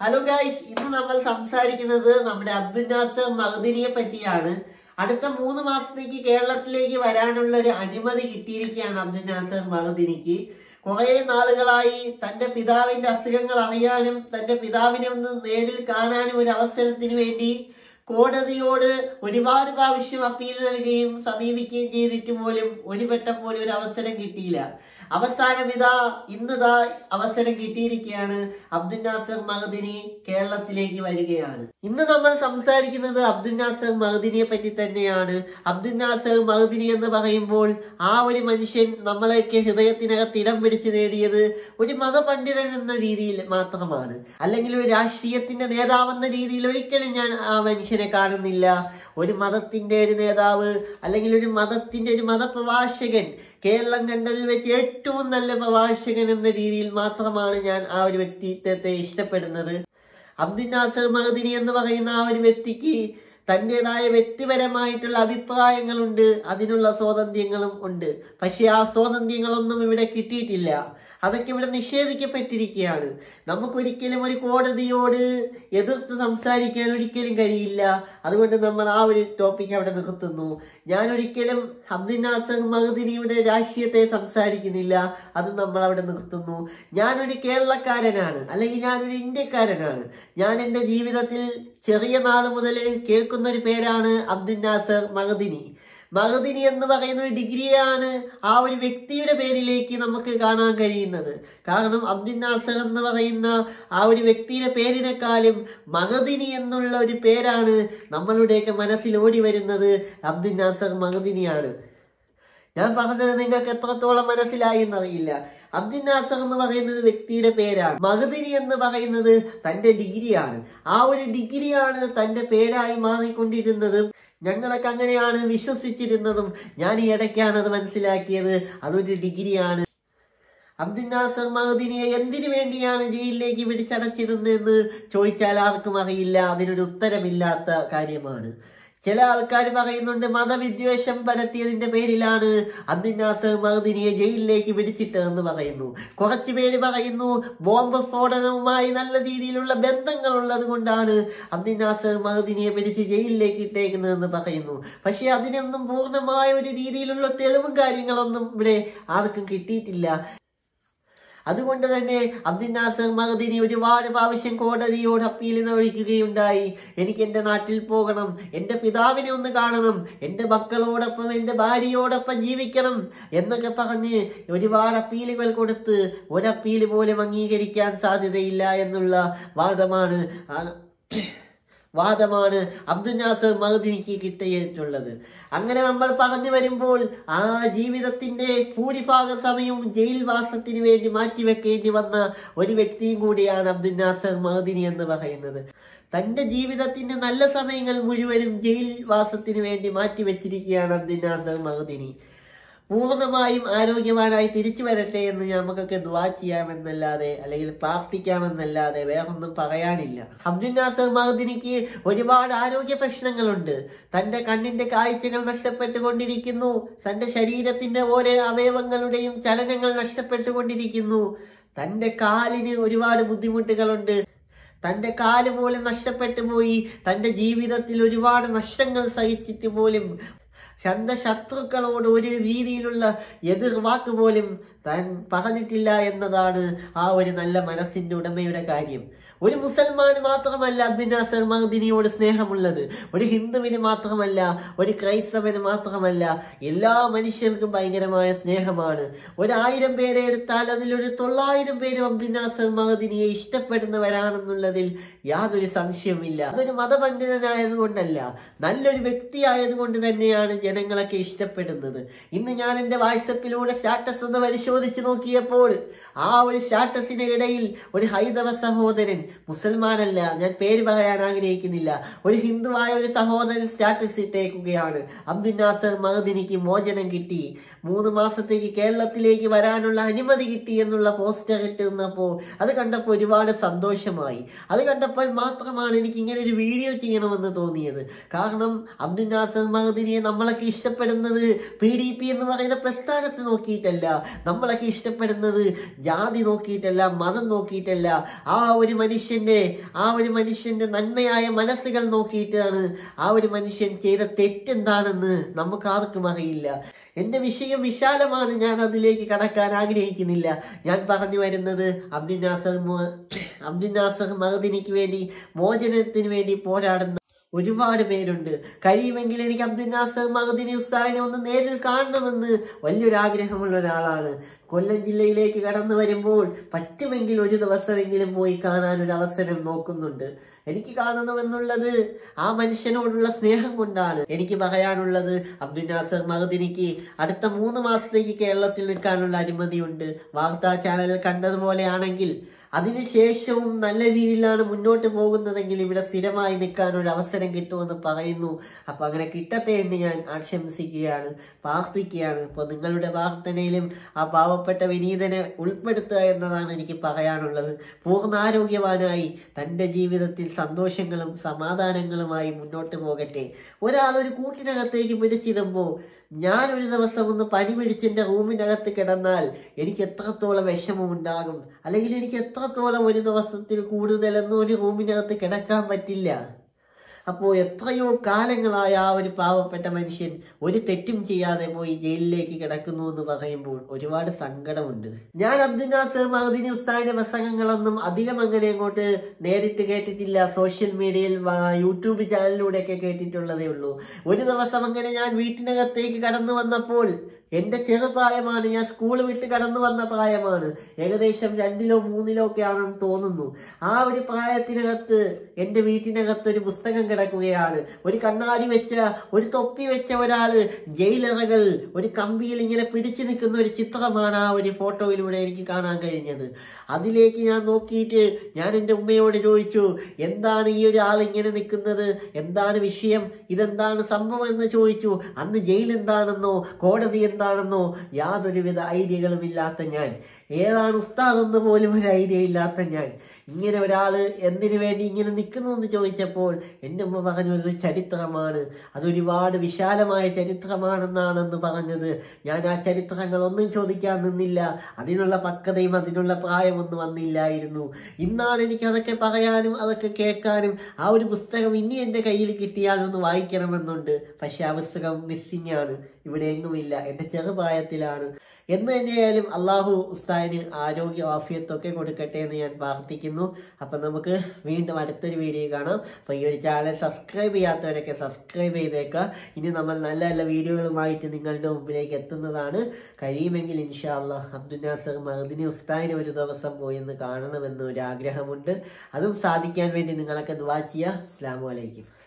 hello guys ഇന്ന് നമ്മൾ സംസാരിക്കുന്നത് നമ്മുടെ അബ്ദുൽ നാസർ മഹദിനിയെ പറ്റിയാണ് അടുത്ത മൂന്ന് മാസത്തേക്ക് കേരളത്തിലേക്ക് വരാനുള്ള ഒരു അനുമതി കിട്ടിയിരിക്കുകയാണ് അബ്ദുൽ നാസർ മഹദിനിക്ക് കുറെ നാളുകളായി തന്റെ പിതാവിന്റെ അസുഖങ്ങൾ അറിയാനും തന്റെ പിതാവിനെ ഒന്ന് നേരിൽ കാണാനും ഒരു അവസരത്തിന് വേണ്ടി കോടതിയോട് ഒരുപാട് പ്രാവശ്യം അപ്പീൽ നൽകുകയും സമീപിക്കുകയും ചെയ്തിട്ട് പോലും ഒരു വട്ടം പോലും ഒരു അവസരം കിട്ടിയില്ല അവസാനം ഇതാ ഇന്നിതാ അവസരം കിട്ടിയിരിക്കുകയാണ് അബ്ദുൽ നാസർ മഹദിനി കേരളത്തിലേക്ക് വരികയാണ് ഇന്ന് നമ്മൾ സംസാരിക്കുന്നത് അബ്ദുൽ നാസർ മഹദിനിയെ പറ്റി തന്നെയാണ് അബ്ദുൽ നാസർ മഹദിനി എന്ന് പറയുമ്പോൾ ആ ഒരു മനുഷ്യൻ നമ്മളെയൊക്കെ ഹൃദയത്തിനകത്ത് ഇടം പിടിച്ചു നേടിയത് ഒരു മതപണ്ഡിതൻ എന്ന രീതിയിൽ മാത്രമാണ് അല്ലെങ്കിൽ ഒരു രാഷ്ട്രീയത്തിന്റെ നേതാവെന്ന രീതിയിൽ ഒരിക്കലും ഞാൻ ആ മനുഷ്യനെ കാണുന്നില്ല ഒരു മതത്തിന്റെ ഒരു നേതാവ് അല്ലെങ്കിൽ ഒരു മതത്തിന്റെ ഒരു മതപ്രഭാഷകൻ കേരളം കണ്ടതിൽ വെച്ച് ഏറ്റവും നല്ല പ്രഭാഷകൻ എന്ന രീതിയിൽ മാത്രമാണ് ഞാൻ ആ ഒരു വ്യക്തിത്വത്തെ ഇഷ്ടപ്പെടുന്നത് അബ്ദുൽ നാസർ മഹദിനി എന്ന് പറയുന്ന ആ ഒരു വ്യക്തിക്ക് തൻ്റെതായ വ്യക്തിപരമായിട്ടുള്ള അഭിപ്രായങ്ങളുണ്ട് അതിനുള്ള സ്വാതന്ത്ര്യങ്ങളും ഉണ്ട് പക്ഷെ ആ സ്വാതന്ത്ര്യങ്ങളൊന്നും ഇവിടെ കിട്ടിയിട്ടില്ല അതൊക്കെ ഇവിടെ നിഷേധിക്കപ്പെട്ടിരിക്കുകയാണ് നമുക്കൊരിക്കലും ഒരു കോടതിയോട് എതിർത്ത് സംസാരിക്കാൻ ഒരിക്കലും കഴിയില്ല അതുകൊണ്ട് നമ്മൾ ആ ഒരു ടോപ്പിക് അവിടെ നിർത്തുന്നു ഞാൻ ഒരിക്കലും അബ്ദുൽ നാസർ മഹദിനിയുടെ രാഷ്ട്രീയത്തെ സംസാരിക്കുന്നില്ല അത് നമ്മൾ അവിടെ നിർത്തുന്നു ഞാനൊരു കേരളക്കാരനാണ് അല്ലെങ്കിൽ ഞാനൊരു ഇന്ത്യക്കാരനാണ് ഞാൻ എൻ്റെ ജീവിതത്തിൽ ചെറിയ നാൾ മുതൽ കേൾക്കുന്ന ഒരു പേരാണ് അബ്ദുൽ നാസർ മഹദിനി മഹദിനി എന്ന് പറയുന്ന ഒരു ഡിഗ്രിയാണ് ആ ഒരു വ്യക്തിയുടെ പേരിലേക്ക് നമുക്ക് കാണാൻ കഴിയുന്നത് കാരണം അബ്ദുൽ നാസർ എന്ന് പറയുന്ന ആ ഒരു വ്യക്തിയുടെ പേരിനെക്കാളും മഹദിനി എന്നുള്ള ഒരു പേരാണ് നമ്മളുടെയൊക്കെ മനസ്സിൽ ഓടി വരുന്നത് അബ്ദുൽ നാസർ മഹദിനിയാണ് ഞാൻ പറഞ്ഞത് നിങ്ങൾക്ക് എത്രത്തോളം മനസ്സിലായി എന്നറിയില്ല അബ്ദുൽ നാസർ എന്ന് പറയുന്നത് വ്യക്തിയുടെ പേരാണ് മഹദിനി എന്ന് പറയുന്നത് തന്റെ ഡിഗ്രിയാണ് ആ ഒരു ഡിഗ്രിയാണ് തന്റെ പേരായി മാറിക്കൊണ്ടിരുന്നത് ഞങ്ങളൊക്കെ അങ്ങനെയാണ് വിശ്വസിച്ചിരുന്നതും ഞാൻ ഈ ഇടയ്ക്കാണ് അത് മനസ്സിലാക്കിയത് അതൊരു ഡിഗ്രിയാണ് അബ്ദുൽ നാസർ മഹദിനിയെ എന്തിനു വേണ്ടിയാണ് ജയിലിലേക്ക് പിടിച്ചടച്ചിരുന്നതെന്ന് ചോദിച്ചാൽ ആർക്കും അറിയില്ല അതിനൊരു ഉത്തരമില്ലാത്ത കാര്യമാണ് ചില ആൾക്കാർ പറയുന്നുണ്ട് മതവിദ്വേഷം പരത്തിയതിന്റെ പേരിലാണ് അബ്ദുൽ നാസർ മഹദിനിയെ ജയിലിലേക്ക് പിടിച്ചിട്ടതെന്ന് പറയുന്നു കുറച്ചു പേര് പറയുന്നു ബോംബ് സ്ഫോടനവുമായി നല്ല രീതിയിലുള്ള ബന്ധങ്ങൾ ഉള്ളത് കൊണ്ടാണ് അബ്ദുൽ നാസർ മഹദിനിയെ പിടിച്ച് ജയിലിലേക്ക് ഇട്ടേക്കുന്നതെന്ന് പറയുന്നു പക്ഷെ അതിനൊന്നും പൂർണ്ണമായ ഒരു രീതിയിലുള്ള തെളിവും കാര്യങ്ങളൊന്നും ഇവിടെ ആർക്കും കിട്ടിയിട്ടില്ല അതുകൊണ്ട് തന്നെ അബ്ദുൽ നാസർ മഹദിനി ഒരുപാട് പ്രാവശ്യം കോടതിയോട് അപ്പീൽ ഒഴിക്കുകയുണ്ടായി എനിക്ക് എൻ്റെ നാട്ടിൽ പോകണം എൻ്റെ പിതാവിനെ ഒന്ന് കാണണം എൻ്റെ മക്കളോടൊപ്പം എൻ്റെ ഭാര്യയോടൊപ്പം ജീവിക്കണം എന്നൊക്കെ പറഞ്ഞ് ഒരുപാട് അപ്പീലുകൾ കൊടുത്ത് ഒരപ്പീൽ പോലും അംഗീകരിക്കാൻ സാധ്യതയില്ല എന്നുള്ള വാദമാണ് ആ വാദമാണ് അബ്ദുൽ നാസർ മഹദിനിക്ക് കിട്ടിയിട്ടുള്ളത് അങ്ങനെ നമ്മൾ പറഞ്ഞു വരുമ്പോൾ ആ ജീവിതത്തിന്റെ ഭൂരിഭാഗ സമയവും ജയിൽ വാസത്തിന് വേണ്ടി മാറ്റിവെക്കേണ്ടി വന്ന ഒരു വ്യക്തിയും കൂടിയാണ് അബ്ദുൽ നാസർ മഹദിനി എന്ന് പറയുന്നത് തന്റെ ജീവിതത്തിന്റെ നല്ല സമയങ്ങൾ മുഴുവനും ജയിൽ വാസത്തിന് വേണ്ടി മാറ്റിവെച്ചിരിക്കുകയാണ് അബ്ദുൽ നാസർ മഹദിനി പൂർണ്ണമായും ആരോഗ്യവാനായി തിരിച്ചു വരട്ടെ എന്ന് നമുക്കൊക്കെ ദുവാ ചെയ്യാമെന്നല്ലാതെ അല്ലെങ്കിൽ പ്രാർത്ഥിക്കാമെന്നല്ലാതെ വേറൊന്നും പറയാനില്ല അബ്ദുൽ നാസർ മഹദിനിക്ക് ഒരുപാട് ആരോഗ്യ പ്രശ്നങ്ങളുണ്ട് തന്റെ കണ്ണിന്റെ കാഴ്ചകൾ നഷ്ടപ്പെട്ടുകൊണ്ടിരിക്കുന്നു തന്റെ ശരീരത്തിന്റെ ഓരോ അവയവങ്ങളുടെയും ചലനങ്ങൾ നഷ്ടപ്പെട്ടുകൊണ്ടിരിക്കുന്നു തന്റെ കാലിന് ഒരുപാട് ബുദ്ധിമുട്ടുകളുണ്ട് തന്റെ കാല് പോലും നഷ്ടപ്പെട്ടു പോയി തന്റെ ജീവിതത്തിൽ ഒരുപാട് നഷ്ടങ്ങൾ സഹിച്ചിട്ട് പോലും തന്റെ ശത്രുക്കളോട് ഒരു രീതിയിലുള്ള എതിർ വാക്ക് പോലും താൻ പറഞ്ഞിട്ടില്ല എന്നതാണ് ആ ഒരു നല്ല മനസ്സിന്റെ ഉടമയുടെ കാര്യം ഒരു മുസൽമാന് മാത്രമല്ല അബ്ദുൽ നാസർ മഹദിനിയോട് സ്നേഹമുള്ളത് ഒരു ഹിന്ദുവിന് മാത്രമല്ല ഒരു ക്രൈസ്തവന് മാത്രമല്ല എല്ലാ മനുഷ്യർക്കും ഭയങ്കരമായ സ്നേഹമാണ് ഒരായിരം പേരെ എടുത്താൽ അതിലൊരു തൊള്ളായിരം പേരും അബ്ദുൽ നാസർ മഹദിനിയെ ഇഷ്ടപ്പെടുന്നവരാണെന്നുള്ളതിൽ യാതൊരു സംശയവുമില്ല അതൊരു മതപണ്ഡിതനായതുകൊണ്ടല്ല നല്ലൊരു വ്യക്തിയായതുകൊണ്ട് തന്നെയാണ് ജനങ്ങളൊക്കെ ഇഷ്ടപ്പെടുന്നത് ഇന്ന് ഞാൻ എന്റെ വാട്സപ്പിലൂടെ സ്റ്റാറ്റസ് ഒന്ന് പരിശോധിച്ച് നോക്കിയപ്പോൾ ആ ഒരു സ്റ്റാറ്റസിന് ഇടയിൽ ഒരു ഹൈന്ദവ സഹോദരൻ മുസൽമാനല്ല ഞാൻ പേര് പറയാൻ ആഗ്രഹിക്കുന്നില്ല ഒരു ഹിന്ദുവായ ഒരു സഹോദരൻ സ്റ്റാറ്റസ് ഇട്ടേക്കുകയാണ് അബ്ദുൽ നാസർ മഹദിനിക്ക് മോചനം കിട്ടി മൂന്ന് മാസത്തേക്ക് കേരളത്തിലേക്ക് വരാനുള്ള അനുമതി കിട്ടി എന്നുള്ള പോസ്റ്റർ ഇട്ടിരുന്നപ്പോ അത് കണ്ടപ്പോൾ ഒരുപാട് സന്തോഷമായി അത് കണ്ടപ്പോൾ മാത്രമാണ് എനിക്ക് ഇങ്ങനെ ഒരു വീഡിയോ ചെയ്യണമെന്ന് തോന്നിയത് കാരണം അബ്ദുൽ നാസർ മഹദിനിയെ നമ്മളൊക്കെ ഇഷ്ടപ്പെടുന്നത് പി ഡി പി എന്ന് പറയുന്ന പ്രസ്ഥാനത്തെ നോക്കിയിട്ടല്ല നമ്മളൊക്കെ ഇഷ്ടപ്പെടുന്നത് ജാതി നോക്കിയിട്ടല്ല മതം നോക്കിയിട്ടല്ല ആ ഒരു മനുഷ്യൻ മനുഷ്യന്റെ ആ ഒരു മനുഷ്യന്റെ നന്മയായ മനസ്സുകൾ നോക്കിയിട്ടാണ് ആ ഒരു മനുഷ്യൻ ചെയ്ത തെറ്റെന്താണെന്ന് നമുക്ക് ആർക്കും അറിയില്ല എന്റെ വിഷയം വിശാലമാണ് ഞാൻ അതിലേക്ക് കടക്കാൻ ആഗ്രഹിക്കുന്നില്ല ഞാൻ പറഞ്ഞു വരുന്നത് അബ്ദുൽ നാസർ മു- അബ്ദുൽ നാസർ മഹദിനിക്ക് വേണ്ടി മോചനത്തിന് വേണ്ടി പോരാടുന്ന ഒരുപാട് പേരുണ്ട് കഴിയുമെങ്കിൽ എനിക്ക് അബ്ദുൽ നാസർ മഹദിനി ഉസ്താദിനെ ഒന്ന് നേരിൽ കാണണമെന്ന് വലിയൊരു ആഗ്രഹമുള്ള ഒരാളാണ് കൊല്ലം ജില്ലയിലേക്ക് കടന്നു വരുമ്പോൾ പറ്റുമെങ്കിൽ ഒരു ദിവസമെങ്കിലും പോയി കാണാൻ ഒരു അവസരം നോക്കുന്നുണ്ട് എനിക്ക് കാണണമെന്നുള്ളത് ആ മനുഷ്യനോടുള്ള സ്നേഹം കൊണ്ടാണ് എനിക്ക് പറയാനുള്ളത് അബ്ദുൽ നാസർ മഹദിനിക്ക് അടുത്ത മൂന്ന് മാസത്തേക്ക് കേരളത്തിൽ നിൽക്കാനുള്ള അനുമതിയുണ്ട് വാർത്താ ചാനലിൽ കണ്ടതുപോലെയാണെങ്കിൽ അതിനുശേഷവും നല്ല രീതിയിലാണ് മുന്നോട്ട് പോകുന്നതെങ്കിൽ ഇവിടെ സ്ഥിരമായി നിൽക്കാൻ ഒരു അവസരം കിട്ടുമെന്ന് പറയുന്നു അപ്പൊ അങ്ങനെ കിട്ടട്ടെ എന്ന് ഞാൻ ആശംസിക്കുകയാണ് പ്രാർത്ഥിക്കുകയാണ് ഇപ്പൊ നിങ്ങളുടെ പ്രാർത്ഥനയിലും ആ പാവപ്പെട്ട വിനീതനെ ഉൾപ്പെടുത്തുക എന്നതാണ് എനിക്ക് പറയാനുള്ളത് പൂർണ്ണാരോഗ്യവാനായി തന്റെ ജീവിതത്തിൽ സന്തോഷങ്ങളും സമാധാനങ്ങളുമായി മുന്നോട്ട് പോകട്ടെ ഒരാൾ ഒരു കൂട്ടിനകത്തേക്ക് പിടിച്ചിടുമ്പോൾ ഞാൻ ഒരു ദിവസം ഒന്ന് പനി പിടിച്ച് എൻ്റെ റൂമിനകത്ത് കിടന്നാൽ എനിക്ക് എത്രത്തോളം വിഷമമുണ്ടാകും അല്ലെങ്കിൽ എനിക്ക് എത്രത്തോളം ഒരു ദിവസത്തിൽ കൂടുതലൊന്നും ഒരു റൂമിനകത്ത് കിടക്കാൻ പറ്റില്ല അപ്പോൾ എത്രയോ കാലങ്ങളായ ആ ഒരു പാവപ്പെട്ട മനുഷ്യൻ ഒരു തെറ്റും ചെയ്യാതെ പോയി ജയിലിലേക്ക് കിടക്കുന്നു എന്ന് പറയുമ്പോൾ ഒരുപാട് സങ്കടമുണ്ട് ഞാൻ അബ്ദുൽ നാസർ മഹദിനി ഉസ്താദിന്റെ പ്രസംഗങ്ങളൊന്നും അധികം അങ്ങനെ അങ്ങോട്ട് നേരിട്ട് കേട്ടിട്ടില്ല സോഷ്യൽ മീഡിയയിൽ വാ- യൂട്യൂബ് ചാനലിലൂടെയൊക്കെ കേട്ടിട്ടുള്ളതേ ഉള്ളൂ ഒരു ദിവസം അങ്ങനെ ഞാൻ വീട്ടിനകത്തേക്ക് കടന്നു വന്നപ്പോൾ എന്റെ ചെറുപ്രായമാണ് ഞാൻ സ്കൂൾ വിട്ട് കടന്നു വന്ന പ്രായമാണ് ഏകദേശം രണ്ടിലോ മൂന്നിലോ ഒക്കെ ആണെന്ന് തോന്നുന്നു ആ ഒരു പ്രായത്തിനകത്ത് എന്റെ വീട്ടിനകത്ത് ഒരു പുസ്തകം കിടക്കുകയാണ് ഒരു കണ്ണാടി വെച്ച ഒരു തൊപ്പി വെച്ച ഒരാള് ജയിലറകൾ ഒരു കമ്പിയിൽ ഇങ്ങനെ പിടിച്ചു നിൽക്കുന്ന ഒരു ചിത്രമാണ് ആ ഒരു ഫോട്ടോയിലൂടെ എനിക്ക് കാണാൻ കഴിഞ്ഞത് അതിലേക്ക് ഞാൻ നോക്കിയിട്ട് ഞാൻ എൻ്റെ ഉമ്മയോട് ചോദിച്ചു എന്താണ് ഈ ഒരു ആൾ ഇങ്ങനെ നിൽക്കുന്നത് എന്താണ് വിഷയം ഇതെന്താണ് സംഭവം എന്ന് ചോദിച്ചു അന്ന് ജയിൽ എന്താണെന്നോ കോടതി എന്താണെന്നോ യാതൊരുവിധ ഐഡിയകളും ഇല്ലാത്ത ഞാൻ ഏതാണ് ഉസ്താദെന്ന് പോലും ഒരു ഐഡിയ ഇല്ലാത്ത ഞാൻ ഇങ്ങനെ ഒരാള് എന്തിനു വേണ്ടി ഇങ്ങനെ നിൽക്കുന്നു എന്ന് ചോദിച്ചപ്പോൾ എൻ്റെ ഉമ്മ പറഞ്ഞു ഒരു ചരിത്രമാണ് അതൊരുപാട് വിശാലമായ ചരിത്രമാണെന്നാണെന്ന് പറഞ്ഞത് ഞാൻ ആ ചരിത്രങ്ങളൊന്നും ചോദിക്കാൻ നിന്നില്ല അതിനുള്ള പക്വതയും അതിനുള്ള പ്രായമൊന്നും വന്നില്ലായിരുന്നു ഇന്നാണ് എനിക്ക് അതൊക്കെ പറയാനും അതൊക്കെ കേൾക്കാനും ആ ഒരു പുസ്തകം ഇനി എൻ്റെ കയ്യിൽ കിട്ടിയാൽ ഒന്ന് വായിക്കണമെന്നുണ്ട് പക്ഷെ ആ പുസ്തകം മിസ്സിംഗ് ആണ് ഇവിടെ എങ്ങുമില്ല എൻ്റെ ചെറുപ്രായത്തിലാണ് എന്ന് തന്നെയായാലും അള്ളാഹു ഉസ്താദിന് ആരോഗ്യ ആഫിയത്തൊക്കെ കൊടുക്കട്ടെ എന്ന് ഞാൻ പ്രാർത്ഥിക്കുന്നു അപ്പൊ നമുക്ക് വീണ്ടും അടുത്തൊരു വീഡിയോ കാണാം അപ്പൊ ഈ ഒരു ചാനൽ സബ്സ്ക്രൈബ് ചെയ്യാത്തവരൊക്കെ സബ്സ്ക്രൈബ് ചെയ്തേക്കുക ഇനി നമ്മൾ നല്ല നല്ല വീഡിയോകളുമായിട്ട് നിങ്ങളുടെ മുമ്പിലേക്ക് എത്തുന്നതാണ് കഴിയുമെങ്കിൽ ഇൻഷാ അള്ളാഹ് അബ്ദുൽ നാസർ മഹദിനി ഉസ്താദിനെ ഒരു ദിവസം പോയി ഒന്ന് കാണണമെന്ന് ഒരു ആഗ്രഹമുണ്ട് അതും സാധിക്കാൻ വേണ്ടി നിങ്ങളൊക്കെ ദുവാ ചെയ്യുക അസ്സാം വലൈക്കും